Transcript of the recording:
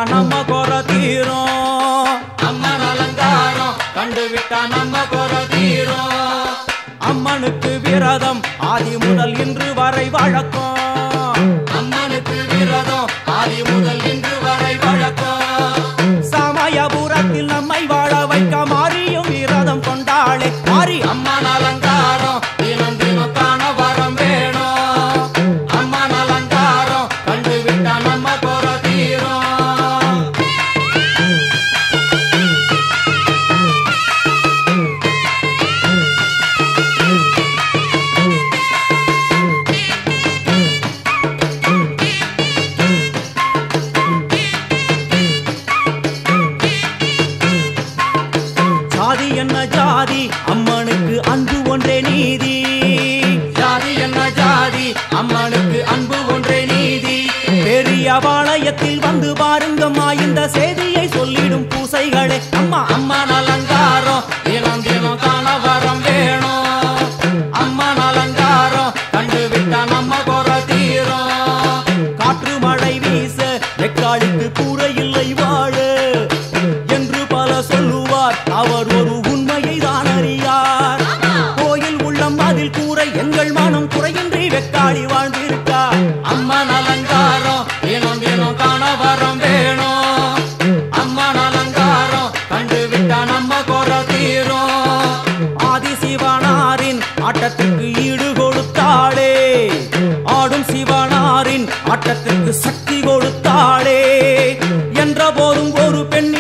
நம்ம குறை தீரும் அம்மன் அலங்காரம் கண்டு விட்டா நம்ம குறை தீரும் அம்மனுக்கு விரதம் ஆதி முதல் இன்று வரை வழக்கம் அம்மனுக்கு விரதம் ஆதி முதல் இன்று வரை வழக்கம் சமயபுரத்தில் நம்மை வாழ வைக்க மாறியும் விரதம் கொண்டாளே மாறி அம்மன் அலங்காரம் தினம் தினம் காண வரம் வேணும் அம்மன் அலங்காரம் கண்டு விட்டா நம்ம குறை தீரும் ஜாதி என்ன ஜாதி அம்மனுக்கு அன்பு ஒன்றே நீதி ஜாதி என்ன ஜாதி அம்மனுக்கு அன்பு ஒன்றே நீதி பெரிய பாளையத்தில் வந்து பாருங்கம்மா இந்த செய்தியை சொல்லிடும் பூசைகளே அம்மா அம்மன் அலங்காரம் தினம் தினம் காண வரம் வேணும் அம்மன் அலங்காரம் கண்டு விட்டா நம்ம குறை தீரும் காற்று மழை வீச வெக்காளிக்கு கூரை இல்லை வாழ என்று பல சொல்லுவார் அவர் ஒரு உண்மையை தான் அறியார் கோயில் உள்ளம் அதில் கூரை எங்கள் மனம் குறையின்றி வெக்காளி வாழ்ந்திருக்கார் அம்மன் அலங்காரம் தினம் தினம் காண வரம் வேணும் அம்மன் அலங்காரம் கண்டு விட்டா நம்ம குறை தீரும் ஆதி சிவனாரின் ஆட்டத்துக்கு ஈடு கொடுத்தாளே ஆடும் சிவனாரின் ஆட்டத்துக்கு சக்தி கொடுத்தாளே என்ற போதும் ஒரு பெண்